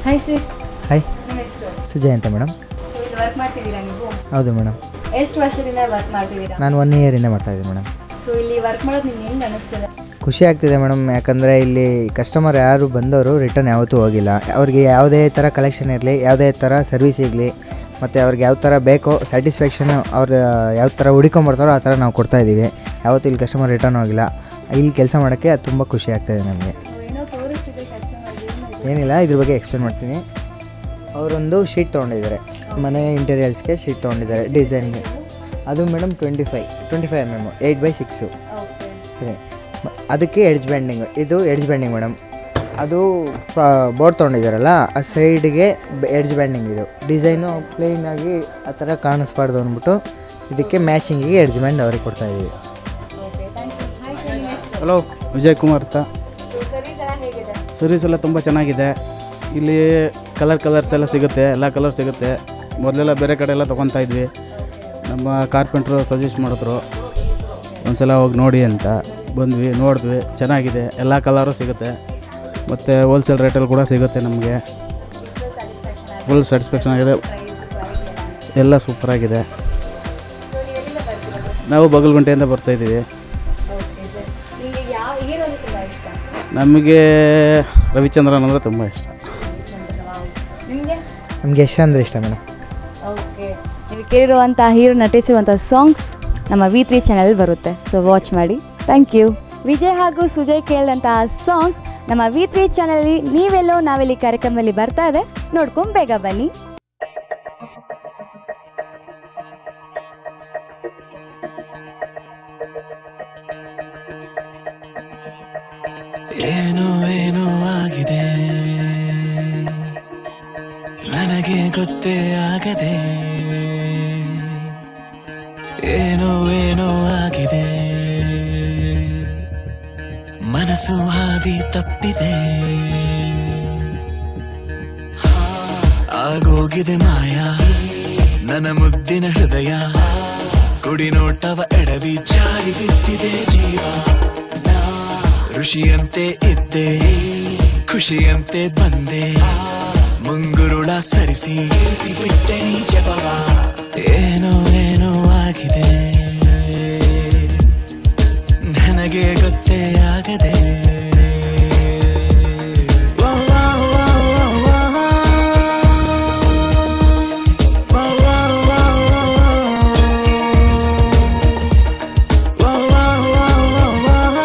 Hi sir hi ನಿಮ್ಮ ಹೆಸರು ಸುಜಯ್ ಅಂತ ಮೇಡಮ್ ಸೊ ಇಲ್ಲಿ ವರ್ಕ್ ಮಾಡ್ತಿದ್ದೀರಾ ನೀವು ಹೌದು ಮೇಡಮ್ ಎಷ್ಟು ವರ್ಷದಿಂದ ವರ್ಕ್ ಮಾಡ್ತಿದ್ದೀರಾ ನಾನು ಒನ್ ಇಯರಿಂದ ಮಾಡ್ತಾಯಿದ್ದೀನಿ ಮೇಡಮ್ ಸೊ ಇಲ್ಲಿ ವರ್ಕ್ ಮಾಡೋದು ನಿಮ್ಗೆ ಹೆಂಗೆ ಅನಿಸ್ತದೆ ಖುಷಿ ಆಗ್ತಿದೆ ಮೇಡಮ್ ಯಾಕಂದರೆ ಇಲ್ಲಿ ಕಸ್ಟಮರ್ ಯಾರು ಬಂದವರು ರಿಟರ್ನ್ ಯಾವತ್ತೂ ಹೋಗಿಲ್ಲ ಅವ್ರಿಗೆ ಯಾವುದೇ ಥರ ಕಲೆಕ್ಷನ್ ಇರಲಿ ಯಾವುದೇ ಥರ ಸರ್ವಿಸ್ ಇರಲಿ ಮತ್ತು ಅವ್ರಿಗೆ ಯಾವ ಥರ ಬೇಕೋ ಸ್ಯಾಟಿಸ್ಫ್ಯಾಕ್ಷನ್ ಅವ್ರು ಯಾವ ಥರ ಹುಡ್ಕೊಂಬರ್ತಾರೋ ಆ ಥರ ನಾವು ಕೊಡ್ತಾಯಿದ್ದೀವಿ ಯಾವತ್ತೂ ಇಲ್ಲಿ ಕಸ್ಟಮರ್ ರಿಟರ್ನ್ ಹೋಗಿಲ್ಲ ಇಲ್ಲಿ ಕೆಲಸ ಮಾಡೋಕ್ಕೆ ಅದು ತುಂಬ ಖುಷಿ ಆಗ್ತಾಯಿದೆ ನಮಗೆ ಸೊ ಏನೋ ತೋರಿಸ್ತಿದೆ ಕಸ್ಟಮರ್ಗೆ ಏನಿಲ್ಲ ಇದ್ರ ಬಗ್ಗೆ ಎಕ್ಸ್ಪ್ಲೇನ್ ಮಾಡ್ತೀನಿ ಅವರೊಂದು ಶೀಟ್ ತೊಗೊಂಡಿದ್ದಾರೆ ಮನೆ ಇಂಟೀರಿಯಲ್ಸ್ಗೆ ಶೀಟ್ ತೊಗೊಂಡಿದ್ದಾರೆ ಡಿಸೈನ್ಗೆ ಅದು madam twenty five twenty five M M eight by six okay ಸರಿ ಮ- ಅದಕ್ಕೆ ಎಡ್ಜ್ ಬ್ಯಾಂಡಿಂಗ್ ಇದು ಎಡ್ಜ್ ಬ್ಯಾಂಡಿಂಗ್ ಮೇಡಮ್ ಅದು ಬೋರ್ಡ್ ತೊಗೊಂಡಿದ್ದಾರಲ್ಲ ಆ ಸೈಡ್ಗೆ ಎಡ್ಜ್ ಬ್ಯಾಂಡಿಂಗ್ ಇದು ಡಿಸೈನು ಪ್ಲೇನಾಗಿ ಆ ಥರ ಕಾಣಿಸ್ಬಾರ್ದು ಅಂದ್ಬಿಟ್ಟು ಇದಕ್ಕೆ ಮ್ಯಾಚಿಂಗಿಗೆ ಎಡ್ಜ್ ಬ್ಯಾಂಡ್ ಅವ್ರಿಗೆ ಕೊಡ್ತಾಯಿದ್ದೀವಿ okay thank you hi sir ನಿಮ್ಮ ಹೆಸರು ಹಲೋ ವಿಜಯ್ ಕುಮಾರ್ ಅಂತ ಸೊ ಸರ್ವಿಸ್ ಎಲ್ಲ ಹೇಗಿದೆ ಸರ್ವಿಸ್ ಎಲ್ಲ ತುಂಬ ಚೆನ್ನಾಗಿದೆ ಇಲ್ಲಿ ಕಲರ್ ಕಲರ್ಸ್ ಎಲ್ಲ ಸಿಗುತ್ತೆ ಎಲ್ಲ ಕಲರ್ ಸಿಗುತ್ತೆ ಮೊದಲೆಲ್ಲ ಬೇರೆ ಕಡೆ ಎಲ್ಲ ತೊಗೊತಾ ಇದ್ವಿ ನಮ್ಮ ಕಾರ್ಪೆಂಟ್ರು ಸಜೆಸ್ಟ್ ಮಾಡಿದ್ರು ಒಂದ್ಸಲ ಹೋಗಿ ನೋಡಿ ಅಂತ ಬಂದ್ವಿ ನೋಡಿದ್ವಿ ಚೆನ್ನಾಗಿದೆ ಎಲ್ಲ ಕಲರು ಸಿಗುತ್ತೆ ಮತ್ತು ಹೋಲ್ಸೇಲ್ ರೇಟಲ್ಲಿ ಕೂಡ ಸಿಗುತ್ತೆ ನಮಗೆ ಫುಲ್ ಸ್ಯಾಟಿಸ್ಫ್ಯಾಕ್ಷನ್ ಆಗಿದೆ ಎಲ್ಲ ಸೂಪರಾಗಿದೆ ಸೊ ನೀವು ಎಲ್ಲಿಂದ ಬರ್ತಿರೋದು ನಾವು ಬಗಲ್ಗುಂಟೆಯಿಂದ ಬರ್ತಾಯಿದ್ದೀವಿ ಓಕೆ ಸರ್ ನಿಮಗೆ ಯಾವ ಹೀರೋ ಅಂದ್ರೆ ತುಂಬ ಇಷ್ಟ ನಮಗೆ ರವಿಚಂದ್ರನ್ ಅಂದರೆ ತುಂಬ ಇಷ್ಟ ನಿಮಗೆ ನಮಗೆ ಎಷ್ಟು ಅಂದರೆ ಇಷ್ಟ ಮೇಡಮ್ ಓಕೆ ನೀವು ಕೇಳಿರುವಂಥ ಹೀರೋ ನಟಿಸಿರುವಂಥ ಸಾಂಗ್ಸ್ ನಮ್ಮ ವಿ ತ್ರೀ ಚಾನಲ್ ಬರುತ್ತೆ ಸೊ ವಾಚ್ ಮಾಡಿ ಥ್ಯಾಂಕ್ ಯು ವಿಜಯ್ ಹಾಗೂ ಸುಜಯ್ ಕೇಳಿದಂತಹ ಸಾಂಗ್ಸ್ ನಮ್ಮ ವಿ ತ್ರೀ ಚಾನಲಲ್ಲಿ ನೀವೆಲ್ಲೋ ನಾವೆಲ್ಲಿ ಕಾರ್ಯಕ್ರಮದಲ್ಲಿ ಬರ್ತಾ ಇದೆ ನೋಡ್ಕೊಂಡು ಬೇಗ ಬನ್ನಿ ಏನೋ ಏನೋ ಆಗಿದೆ ನನಗೆ ಗೊತ್ತೇ ಆಗದೆ ಏನೋ ಏನೋ ಆಗಿದೆ ಮನಸ್ಸು ಹಾದಿ ತಪ್ಪಿದೆ ಆಗೋಗಿದೆ ಮಾಯ ನನ್ನ ಮುದ್ದಿನ ಹೃದಯ ಕುಡಿ ನೋಟವ ಎಡವಿ ಜಾರಿ ಬಿದ್ದಿದೆ ಜೀವ ಋಷಿಯಂತೆ ಇದ್ದೆ ಖುಷಿಯಂತೆ ಬಂದೆ ಮುಂಗುರುಳ ಸರಿಸಿ ಇರಿಸಿ ಬಿಟ್ಟೆ ನೀ ಜಪವ ಏನೋ ಏನೋ ಆಗಿದೆ ನನಗೆ ಗೊತ್ತೇ ಆಗದೆ ವಾ, ವಾ, ವಾ, ವಾ, ವಾ. ವಾ, ವಾ, ವಾ, ವಾ. ವಾ, ವಾ, ವಾ, ವಾ, ವಾ.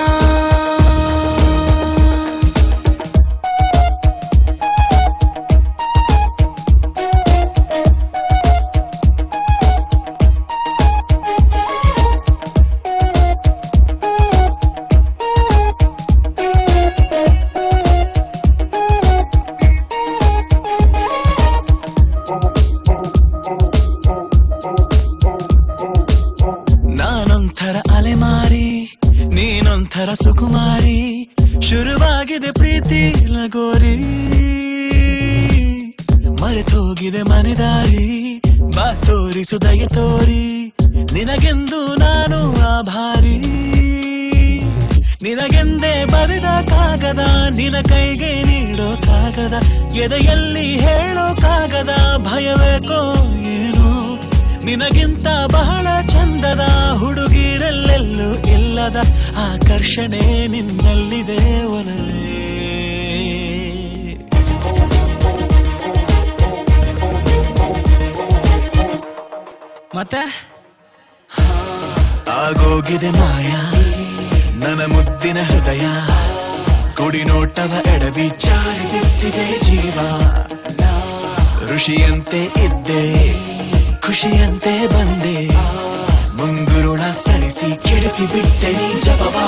ನಾನೊಂಥರ ಅಲೆಮಾರಿ ನೀನೊಂಥರ ಸುಕುಮಾರಿ ಶುರುವಾಗಿದೆ ಪ್ರೀತಿ ಲಗೋರಿ ಮರೆತೋಗಿದೆ ಮನೆದಾರಿ ಬಾ ತೋರಿಸು ದಯ ತೋರಿ ನಿನಗೆಂದು ನಾನು ಆಭಾರಿ ನಿನಗೆಂದೇ ಬರೆದ ಕಾಗದ ನಿನ ಕೈಗೆ ನೀಡೋ ಕಾಗದ ಎದೆಯಲ್ಲಿ ಹೇಳೋ ಕಾಗದ ಭಯವೇಕೋ ಏನೋ ನಿನಗಿಂತ ಬಹಳ ಚಂದದ ಹುಡುಗಿರಲ್ಲೆಲ್ಲೂ ಇಲ್ಲದ ಆಕರ್ಷಣೆ ನಿನ್ನಲ್ಲಿದೆ ಒಲವೇ ಮತ್ತೆ ಆಗೋಗಿದೆ ಮಾಯ ನನ್ನ ಮುದ್ದಿನ ಹೃದಯ ಕುಡಿ ನೋಟವ ಎಡವಿ ಜಾರಿ ಬಿದ್ದಿದೆ ಜೀವ ಋಷಿಯಂತೆ ಇದ್ದೆ ಖುಷಿಯಂತೆ ಬಂದೆ ಮುಂಗುರುಳ ಸರಿಸಿ ಕೆಡಿಸಿ ಬಿಟ್ಟೆ ನೀ ಜಪವಾ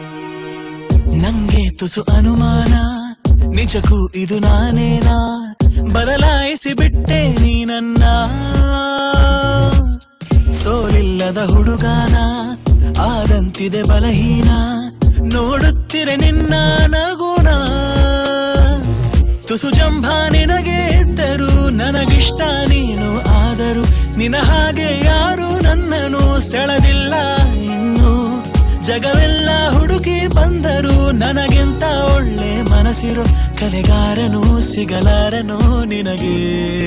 ನಂಗೆ ತುಸು ಅನುಮಾನ ನಿಜಕ್ಕೂ ಇದು ನಾನೇನಾ ಬದಲಾಯಿಸಿ ಬಿಟ್ಟೆ ನೀನನ್ನ ಸೋಲಿಲ್ಲದ ಹುಡುಗಾನ ಆದಂತಿದೆ ಬಲಹೀನ ನೋಡುತ್ತಿರೆ ನಿನ್ನ ನಗುನ ತುಸು ಜಂಭ ನಿನಗೆ ಇದ್ದರು ನನಗಿಷ್ಟ ನೀನು ಆದರೂ ನಿನ ಹಾಗೆ ಯಾರು ನನ್ನನ್ನು ಸೆಳೆದಿಲ್ಲ ಇನ್ನು ಜಗವೆಲ್ಲ ಹುಡುಕಿ ಬಂದರು ನನಗಿಂತ ಒಳ್ಳೆ ಮನಸ್ಸಿರೋ ಕಲೆಗಾರನು ಸಿಗಲಾರನು ನಿನಗೆ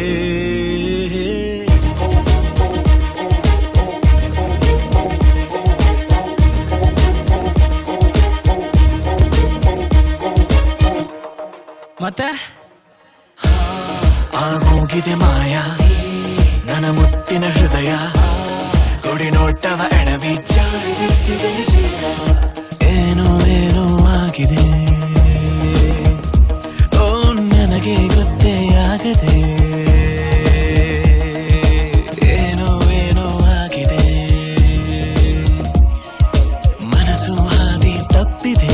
ಮತ್ತೆ ಆಗೋಗಿದೆ ಮಾಯ ನನ್ನ ಮುತ್ತಿನ ಹೃದಯ ಗುಡಿ ನೋಟವ ಎಡವಿ ಜಾರಿ ಬಿದ್ದಿದೆ ಜೀವ ಏನೋ ಏನೋ ಆಗಿದೆ ಓ ನನಗೆ ಗೊತ್ತೇ ಆಗದೆ ಏನೋ ಏನೋ ಆಗಿದೆ ಮನಸ್ಸು ಹಾದಿ ತಪ್ಪಿದೆ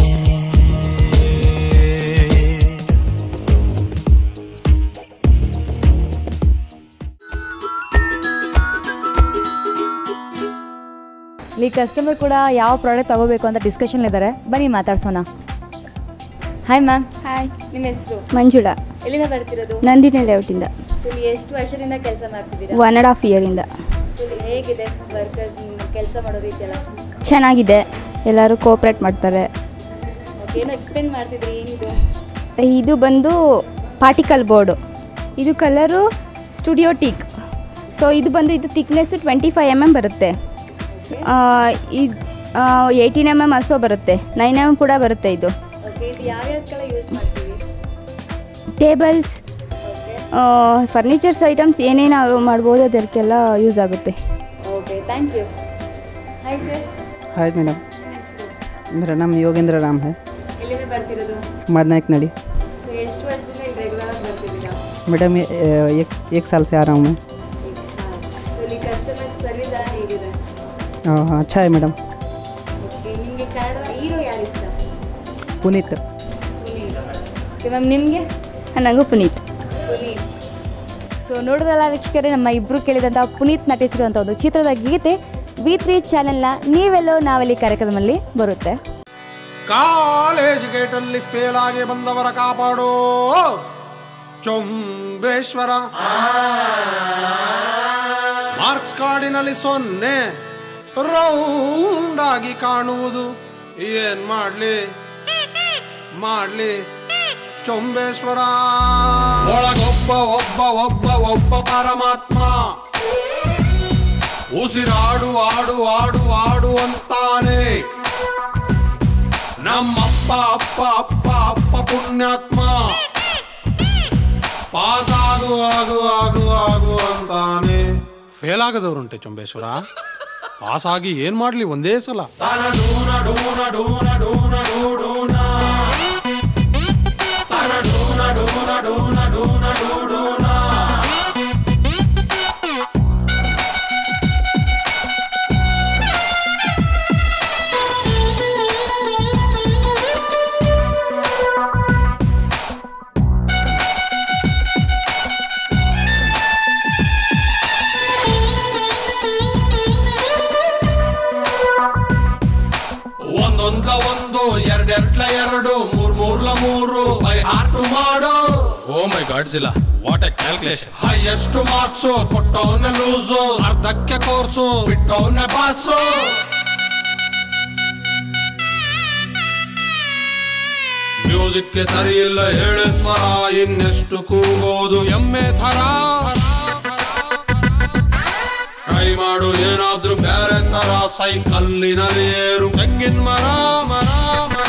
ಇಲ್ಲಿ ಕಸ್ಟಮರ್ ಕೂಡ ಯಾವ ಪ್ರಾಡಕ್ಟ್ ತಗೋಬೇಕು ಅಂತ ಡಿಸ್ಕಷನ್ ಇದ್ದಾರೆ ಬನ್ನಿ ಮಾತಾಡ್ಸೋಣ ಹಾಯ್ ಮ್ಯಾಮ್ ಹಾಯ್ ನಿಮ್ಮ ಹೆಸರು ಮಂಜುಳಾ ಎಲ್ಲಿಂದ ಬರ್ತಿರೋದು ನಂದಿನಿ ಲೇಔಟಿಂದ ಸೊ ಇಲ್ಲಿ ಎಷ್ಟು ವರ್ಷದಿಂದ ಕೆಲಸ ಮಾಡ್ತಿದ್ದೀರಾ ಒನ್ ಆ್ಯಂಡ್ ಹಾಫ್ ಇಯರಿಂದ ಸೊ ಇಲ್ಲಿ ಹೇಗಿದೆ ವರ್ಕರ್ಸ್ ಕೆಲಸ ಮಾಡೋ ರೀತಿ ಎಲ್ಲ ಚೆನ್ನಾಗಿದೆ ಎಲ್ಲರೂ ಕೋಪ್ರೇಟ್ ಮಾಡ್ತಾರೆ ಓಕೆ ಏನೋ ಎಕ್ಸ್ಪ್ಲೇನ್ ಮಾಡ್ತಿದ್ರಿ ಏನಿದು ಇದು ಬಂದು ಪಾರ್ಟಿಕಲ್ ಬೋರ್ಡು ಇದು ಕಲರು ಸ್ಟುಡಿಯೋ ಟೀಕ್ ಸೊ ಇದು ಬಂದು ಇದು thickness twenty five M M ಬರುತ್ತೆ ಇದು ಏಯ್ಟೀನ್ ಎಮ್ ಎಮ್ ಅಸೋ ಬರುತ್ತೆ ನೈನ್ ಎಮ್ ಎಮ್ ಕೂಡ ಬರುತ್ತೆ ಇದು ಓಕೆ ಇದು ಯಾವ್ಯಾವ್ದಕ್ಕೆಲ್ಲ ಯೂಸ್ ಮಾಡ್ತೀವಿ ಟೇಬಲ್ಸ್ ಓಕೆ ಫರ್ನಿಚರ್ಸ್ ಐಟಮ್ಸ್ ಏನೇನು ಮಾಡ್ಬೋದು ಅದಕ್ಕೆಲ್ಲ ಯೂಸ್ ಆಗುತ್ತೆ okay thank you hi sir hi madam ನಿಮ್ಮ ಹೆಸರು मेरा नाम योगेंद्र राम है ಎಲ್ಲಿಂದ ಬರ್ತಿರೋದು मदनायक नड़ी ಸೊ ಎಷ್ಟು ವರ್ಷದಿಂದ ಇಲ್ಲಿ ರೆಗ್ಯುಲರ್ ಆಗಿ ಬರ್ತಿದ್ದೀರಾ मैडम ये अ, एक एक साल से आ रहा हूँ मैं ಸೊ ಇಲ್ಲಿ ಕಸ್ಟಮರ್ ಸರ್ವಿಸ್ ಎಲ್ಲ ಹೇಗಿದೆ अ, अच्छा है मैडम ಓಕೆ ನಿಮಗೆ ಕನ್ನಡ ಹೀರೋ ಯಾರು ಇಷ್ಟ पुनीत ಪುನೀತ್ ಓಕೆ ಮ್ಯಾಮ್ ನಿಮಗೆ ನನಗೂ ಪುನೀತ್ ಪುನೀತ್ ಸೊ ನೋಡಿದ್ರಲ್ಲ ವೀಕ್ಷಕರೇ ನಮ್ಮ ಇಬ್ಬರು ಕೇಳಿದಂಥ ಪುನೀತ್ ನಟಿಸಿರುವಂಥ ಒಂದು ಚಿತ್ರದ ಗೀತೆ ವಿ ತ್ರೀ ಚಾನೆಲ್ನ ನೀವೆಲ್ಲೋ ನಾವೆಲ್ಲಿ ಕಾರ್ಯಕ್ರಮದಲ್ಲಿ ಬರುತ್ತೆ ಕಾಲೇಜ್ ಗೇಟಲ್ಲಿ ಫೇಲ್ ಆಗಿ ಬಂದವರ ಕಾಪಾಡೋ ಚೊಂಬೇಶ್ವರ ಮಾರ್ಕ್ಸ್ ಕಾರ್ಡಿನಲ್ಲಿ ಸೊನ್ನೆ ರೌಂಡ್ ಆಗಿ ಕಾಣುವುದು ಏನ್ ಮಾಡ್ಲಿ ಮಾಡ್ಲಿ ಚೊಂಬೇಶ್ವರ ಒಳಗೊಬ್ಬ ಒಬ್ಬ ಒಬ್ಬ ಒಬ್ಬ ಪರಮಾತ್ಮ ಉಸಿರಾಡು ಆಡು ಆಡು ಆಡು ಅಂತಾನೆ ನಮ್ಮಪ್ಪ ಅಪ್ಪ ಅಪ್ಪ ಅಪ್ಪ ಪುಣ್ಯಾತ್ಮ ಪಾಸ್ ಆಗು ಆಗು ಆಗು ಆಗು ಅಂತಾನೆ ಫೇಲ್ ಆಗದವ್ರುಂಟೆ ಚೊಂಬೇಶ್ವರ ಪಾಸ್ ಆಗಿ ಏನ್ ಮಾಡ್ಲಿ ಒಂದೇ ಸಲ ತನ ಡೂನ ಡೂನ ಡೂನ ಡೂನ ಡೂಡೂನ ತನ ಡೂನ ಡೂನ ಡೂನ ಡೂನ ಡೂಡೂನ ಒಂದೊಂದ್ಲ ಒಂದು ಎರಡೆರಡ್ಲ ಎರಡು ಮೂರ್ ಮೂರ್ಲ ಮೂರು ಬೈ ಹಾರ್ಟ್ ಮಾಡು ಓ ಮೈ ಗಾಡ್ಸ್ ಇಲ್ಲ what a calculation highest marks ಕೊಟ್ಟವನ ಲೂಸು ಅರ್ಧಕ್ಕೆ ಕೋರ್ಸು ಬಿಟ್ಟವನ ಪಾಸು ಮ್ಯೂಸಿಕ್ಗೆ ಸರಿ ಇಲ್ಲ ಹೇಳಿ ಸ್ವರ ಇನ್ನೆಷ್ಟು ಕೂಗೋದು ಎಮ್ಮೆ ಥರ ಟ್ರೈ ಮಾಡು ಏನಾದ್ರೂ ಬೇರೆ ತರ ಸೈಕಲ್ಲಿನಲ್ಲಿ ಏರು ತೆಂಗಿನ ಮರ ಮರ ಮರ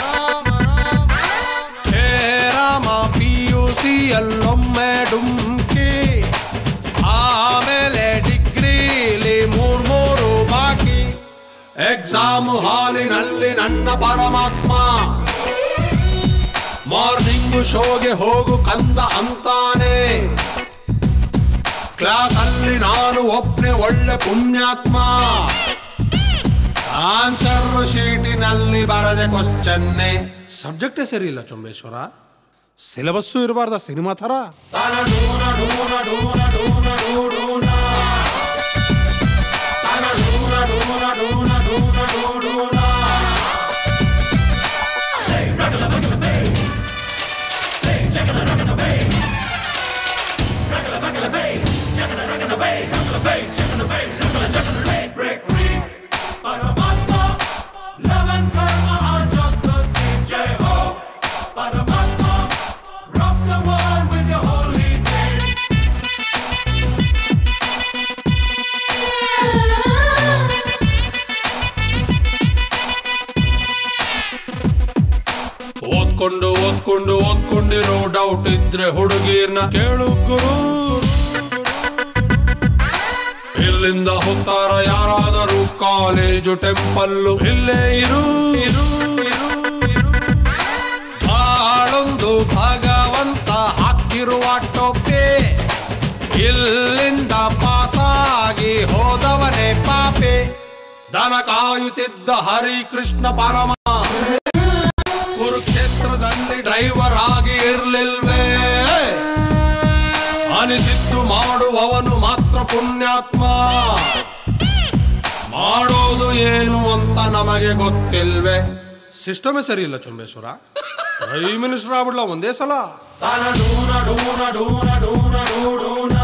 ಹೇ ರಾಮ ಪಿ ಯು ಸಿ ಅಲ್ಲೊಮ್ಮೆ ಡುಮ್ಕಿ ಆಮೇಲೆ ಡಿಗ್ರಿಲಿ ಮೂರ್ ಮೂರು ಬಾಕಿ ಎಕ್ಸಾಮ್ ಹಾಲಿನಲ್ಲಿ ನನ್ನ ಪರಮಾತ್ಮ ಮಾರ್ನಿಂಗು ಶೋಗೆ ಹೋಗು ಕಂದ ಅಂತಾನೆ ಕ್ಲಾಸ್ ಅಲ್ಲಿ ನಾನು ಒಬ್ನೇ ಒಳ್ಳೆ ಪುಣ್ಯಾತ್ಮ ಆನ್ಸರ್ ಶೀಟಿನಲ್ಲಿ ಬರದೆ ಕ್ವಶನ್ನೆ ಸಬ್ಜೆಕ್ಟೇ ಸರಿ ಇಲ್ಲ ಚೊಂಬೇಶ್ವರ ಸಿಲೆಬಸ್ಸು ಇರಬಾರ್ದ ಸಿನಿಮಾ ಥರ ಓದ್ಕೊಂಡು ಓದ್ಕೊಂಡು ಓದ್ಕೊಂಡಿರೋ ಡೌಟ್ ಇದ್ರೆ ಹುಡುಗೀರ್ನ ಕೇಳು ಗುರು ಇಲ್ಲಿಂದ ಹೋಗ್ತಾರ ಯಾರಾದರೂ ಕಾಲೇಜು ಟೆಂಪಲ್ಲು ಇಲ್ಲೇ ಇರು ಇರು ಇರು ಇರು. ಬಾಳೊಂದು ಭಗವಂತ ಹಾಕಿರುವ ಟೊಪ್ಪೆ ಇಲ್ಲಿಂದ ಪಾಸಾಗಿ ಹೋದವನೇ ಪಾಪೆ ದನ ಕಾಯುತ್ತಿದ್ದ ಹರಿಕೃಷ್ಣ ಪರಮ ಕುರುಕ್ಷೇತ್ರದಲ್ಲಿ ಡ್ರೈವರ್ ಆಗಿ ಇರ್ಲಿಲ್ವೇ ಅನಿಸಿದ್ದು ಮಾಡುವವನು ಮಾತ್ರ ಪುಣ್ಯಾತ್ಮ ಮಾಡೋದು ಏನು ಅಂತ ನಮಗೆ ಗೊತ್ತಿಲ್ವೇ ಸಿಸ್ಟಮೇ ಸರಿ ಇಲ್ಲ ಚುಂಬೇಶ್ವರ ಪ್ರೈಮ್ ಮಿನಿಸ್ಟರ್ ಆಗ್ಬಿಡ್ಲ ಒಂದೇ ಸಲ ತಾನ ಡೂನ ಡೂನ ಡೂನ ಡೂನ ಡೂಡೂನ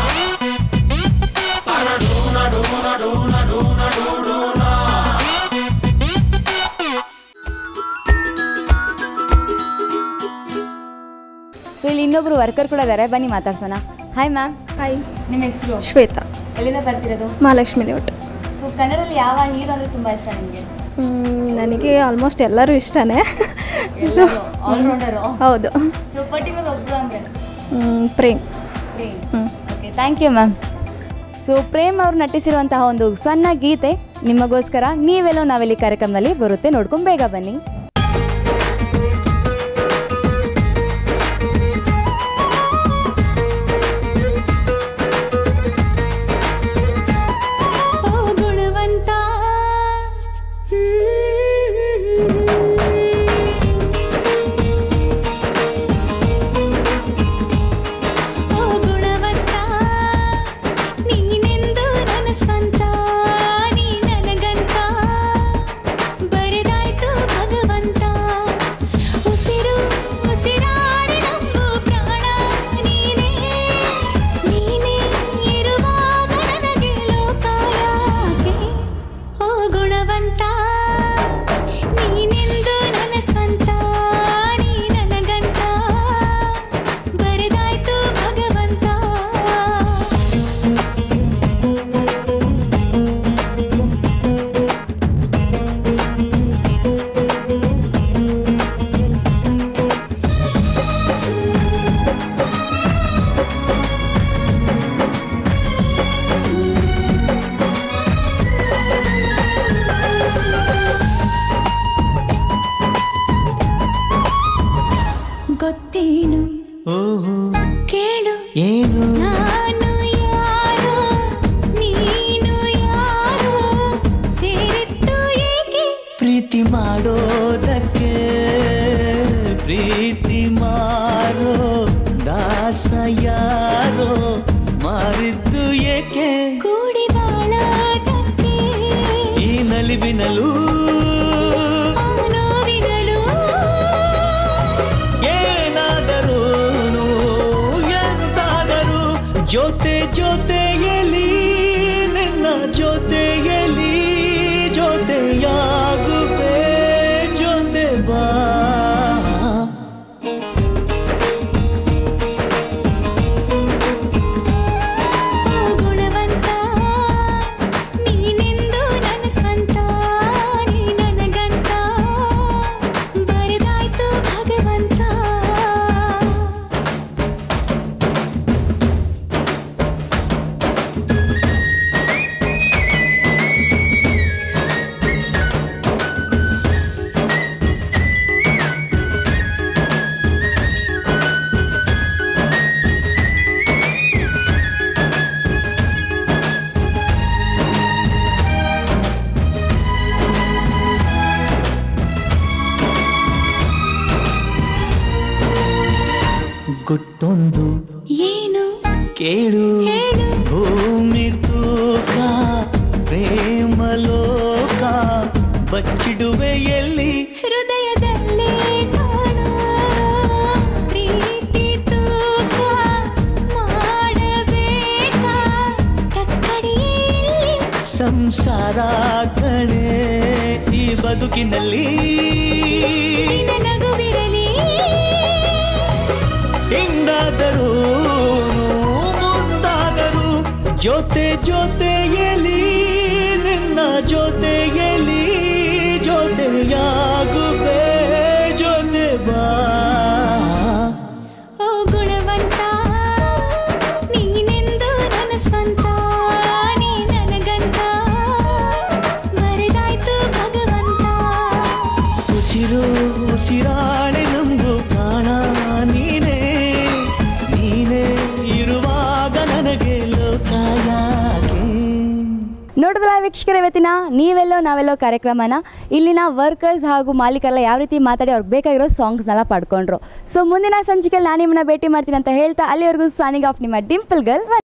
ತಾನ ಡೂನ ಡೂನ ಡೂನ ಡೂನ ಡೂಡೂನ ಸೊ ಇಲ್ಲಿ ಇನ್ನೊಬ್ರು ವರ್ಕರ್ ಕೂಡ ಇದ್ದಾರೆ ಬನ್ನಿ ಮಾತಾಡ್ಸೋಣ ಹಾಯ್ ಮ್ಯಾಮ್ ಹಾಯ್ ನಿಮ್ಮ ಹೆಸರು ಶ್ವೇತಾ ಎಲ್ಲಿಂದ ಬರ್ತಿರೋದು ಮಹಾಲಕ್ಷ್ಮಿ ಲೇಔಟ್ ಸೊ ಕನ್ನಡದಲ್ಲಿ ಯಾವ ಹೀರೋ ಅಂದ್ರೆ ತುಂಬಾ ಇಷ್ಟ ನಿಮಗೆ ನನಗೆ ಆಲ್ಮೋಸ್ಟ್ ಎಲ್ಲರೂ ಇಷ್ಟನೇ ಸೊ ಆಲ್ರೌಂಡರು ಹೌದು ಸೊ ಪರ್ಟಿಕ್ಯುಲರ್ ಒಬ್ರು ಅಂದ್ರೆ ಮ್, Prem Prem okay thank you ma'am so Prem ಅವರು ನಟಿಸಿರುವಂತಹ ಒಂದು ಸಣ್ಣ ಗೀತೆ ನಿಮಗೋಸ್ಕರ ನೀವೆಲ್ಲೋ ನಾವೆಲ್ಲಿ ಕಾರ್ಯಕ್ರಮದಲ್ಲಿ ಬರುತ್ತೆ ನೋಡ್ಕೊಂಡು ಬೇಗ ಬನ್ನಿ ಓ ಗುಣವಂತ ಓ ಗುಣವಂತ ನೀನೆಂದು ನನ್ನ ಸ್ವಂತ ನೀ ನನಗಂತ ಬರೆದಾಯ್ತು ಭಗವಂತ ಉಸಿರು ಉಸಿರಾಡಿ ನಂಬು ಪ್ರಾಣ ನೀನೇ ನೀನೇ ಇರುವಾಗ ನನಗೆ ಲೋಕ ಯಾಕೆ ಓ ಗುಣವಂತ ನೀನೆಂದು ನನ್ನ ಸ್ವಂತ ನೀ ನನಗಂತ ಬರೆದಾಯ್ತು ಭಗವಂತ ಗೊತ್ತೇನು ಕೇಳು ಏನು ನಾನು ಯಾರು ನೀನು ಯಾರು ಸೇರಿತ್ತು ಏಕೆ ಪ್ರೀತಿ ಮಾಡೋದಕ್ಕೆ ಪ್ರೀತಿ ಮಾರೋ ದಾಸ ಯಾರೋ ಮಾರಿದ್ದು ಏಕೆ ಕೂಡಿ ಬಾಳೋದಕ್ಕೆ ಈ ನಲಿವಿನಲು ಆ ನೋವಿನಲು ಏನಾದರೂ ಎಂತಾದರೂ ಜೊತೆ ಜೊತೆಯಲಿ ನಿನ್ನ ಜೊತೆಯಲಿ ಜೊತೆಯಾಗುವೆ ಜೊತೆ ಬಾ ಓ ಗುಣವಂತ ನೀನೆಂದು ನನ್ನ ಸ್ವಂತ ನೀ ನನಗಂತ ಬರೆದಾಯ್ತು ಭಗವಂತ ಗುಟ್ಟೊಂದು ಏನು ಕೇಳು ಹೇಳು ಭೂಮಿ ತೂಕ ಪ್ರೇಮ ಲೋಕ ಬಚ್ಚಿಡುವೆ ಎಲ್ಲಿ ಹೃದಯದಲ್ಲೇ ಕಾಣು ಪ್ರೀತಿ ತೂಕ ಮಾಡಬೇಕಾ ಕಕ್ಕಡಿಯಲ್ಲಿ ಸಂಸಾರ ಕಣೆ ಈ ಬದುಕಿನಲ್ಲಿ ನಿನ್ನ ನಗುವಿರಲಿ ಹಿಂದಾದರೂ ಮುಂದಾದರೂ ಜೊತೆ ಜೊತೆಯಲಿ ನಿನ್ನ ಜೊತೆಯಲಿ ಜೊತೆಯಾಗುವೆ ಜೊತೆ ಬಾ ಓ ಗುಣವಂತ ನೀನೆಂದು ನನ್ನ ಸ್ವಂತ ನೀ ನನಗಂತ ಬರೆದಾಯ್ತು ಭಗವಂತ ಉಸಿರು ಉಸಿರಾಣೆ ನಮ್ದು ಕಾಣ ನೀನೇ ನೀನೇ ಇರುವಾಗ ನನಗೆ ಲೋಕ ಯಾಕೆ ನೋಡಿದ್ರಲ್ಲ ವೀಕ್ಷಕರ ಇವತ್ತಿನ ನೀವೆಲ್ಲೋ ನಾವೆಲ್ಲೋ ಕಾರ್ಯಕ್ರಮನ ಇಲ್ಲಿನ ವರ್ಕರ್ಸ್ ಹಾಗೂ ಮಾಲೀಕರೆಲ್ಲ ಯಾವ ರೀತಿ ಮಾತಾಡಿ ಅವ್ರಿಗೆ ಬೇಕಾಗಿರೋ ಸಾಂಗ್ಸ್ನೆಲ್ಲ ಪಡ್ಕೊಂಡ್ರು ಸೊ ಮುಂದಿನ ಸಂಚಿಕೆಯಲ್ಲಿ ನಾನು ನಿಮ್ಮನ್ನ ಭೇಟಿ ಮಾಡ್ತೀನಿ ಅಂತ ಹೇಳ್ತಾ ಅಲ್ಲಿವರೆಗೂ ಸಾನಿಂಗ್ ಆಫ್ ನಿಮ್ಮ ಡಿಂಪಲ್ ಗರ್ಲ್